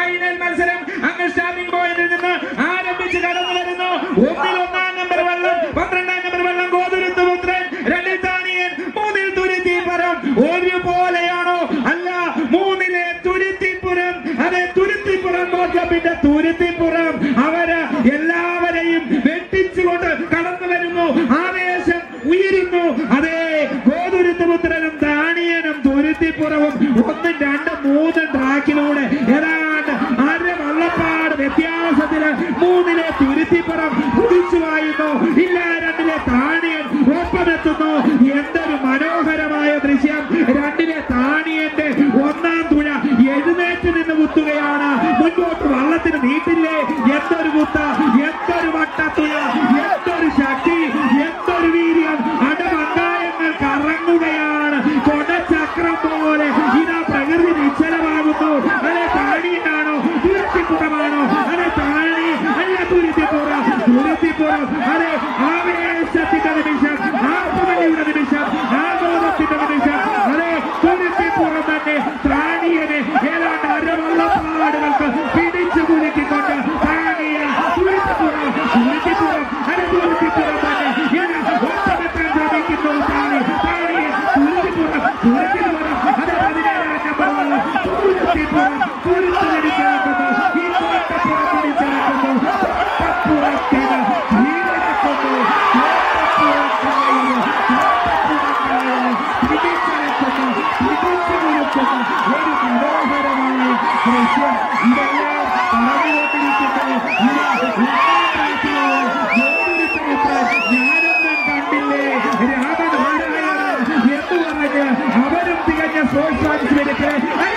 final മത്സരം അങ്ങ് starting പോയിന്റിൽ നിന്ന് ആരംഭിച്ച് കടന്നു വരുന്നു ഒന്നിൽ ഒന്നാം നമ്പർ വെള്ളം പന്ത്രണ്ടാം നമ്പർ വെള്ളം ഗോതുരുത്ത് പുത്രൻ രണ്ടിൽ താനിയൻ മൂന്നിൽ തുരുത്തിപ്പുറം ഒരുപോലെയാണോ അല്ല മൂന്നിലെ തുരുത്തിപ്പുറം അതെ തുരുത്തിപ്പുറം ബോധ്യപ്പിന്റെ തുരുത്തിപ്പുറം അവര് എല്ലാവരെയും വെട്ടിച്ചുകൊണ്ട് കടന്നു വരുന്നു ആവേശം ഉയരുന്നു അതെ ഗോതുരുത്ത് പുത്രനും താണിയനും തുരുത്തിപ്പുറവും ഒന്നും രണ്ടും മൂന്നും ട്രാക്കിലൂടെ ഏതാണ്ട് അര വള്ളപ്പാട് വ്യത്യാസത്തില് മൂന്നിലെ തുരുത്തിപ്പുറം കുതിച്ചു വായുന്നു ഇല്ല രണ്ടിലെ താണിയൻ ഒപ്പമെത്തുന്നു എന്തൊരു മനോഹരമായ ദൃശ്യം രണ്ടിലെ താണിയന്റെ ഒന്നാം തുഴ എഴുന്നേറ്റ് നിന്ന് കുത്തുകയാണ് മുൻപോട്ട് വള്ളത്തിന് നീട്ടില്ലേ എന്തൊരു കുത്ത എന്തൊരു വട്ടത്തുഴ എന്തൊരു ശക്തി എന്തൊരു വീര്യം അടമങ്കായങ്ങൾ കറങ്ങുകയാണ് കൊടച്ചക്രം പോലെ ഇതാ പ്രകൃതി നിശ്ചലമാകുന്നു അതെ താണിയാണോ തുരുത്തിപ്പുറമാണോ അതെ താണി അല്ല തുരുത്തിപ്പുറം തുരുത്തിപ്പുറം അതെ ആവേശത്തിന്റെ നിമിഷം ആത്മനിയുടെ നിമിഷം ആഗോളത്തിന്റെ നിമിഷം അതെ തുരുത്തിപ്പുറം തന്നെ താണിയനെ ഏതാണ്ട് അരവള്ളപ്പാടുകൾക്ക് പിടിച്ചു കുലുക്കിക്കൊണ്ട് താണിയ തുരുത്തിപ്പുറം തുരുത്തിപ്പുറം അതെ തുരുത്തിപ്പുറം തന്നെ ഇതാ ഒറ്റമെത്താൻ ശ്രമിക്കുന്നു താണി താണിയെ തുരുത്തിപ്പുറം തുരുത്തിപ്പുറം അതെ പതിനേഴാം നമ്പർ വള്ളം തുരുത്തിപ്പുറം തുരുത്തു പിടിച്ചിറക്കുന്നു ഈ കോട്ടപ്പുറം പിടിച്ചിറക്കുന്നു കോട്ടപ്പുറത്തിന് കീഴടക്കുന്നു കോട്ടപ്പുറക്കായി കോട്ടപ്പുറക്കായി പിടിച്ചിറക്കുന്നു പിടിച്ചു കൊടുക്കുന്നു ഒരു മനോഹരമായ ദൃശ്യം ഇതെല്ലാം പറഞ്ഞുകൊണ്ടിരിക്കുന്നു ഇതാ ഒന്നാം പ്രായത്തിലുള്ള ജോലിപുത്രൻ ഞാനൊന്നും കണ്ടില്ലേ രാമനാരായണ എന്ന് പറഞ്ഞ് അവരും തികഞ്ഞ സ്പോർട്സ്മാൻസ്മെന്റ്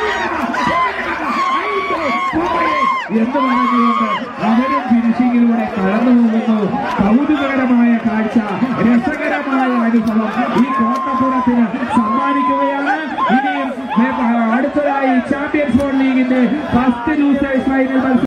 എന്ന് പറഞ്ഞുകൊണ്ട് അവരും ഫിനിഷിങ്ങിലൂടെ കടന്നു പോകുന്നു കൗതുകകരമായ കാഴ്ച രസകരമായ അനുഭവം ഈ കോട്ടപ്പുറത്തിന് സമ്മാനിക്കുകയാണ് ഇനിയും അടുത്തതായി ചാമ്പ്യൻസ് ബോൾ ലീഗിന്റെ ഫസ്റ്റ് ലൂസേഴ്സ് ഫൈനൽ മത്സരം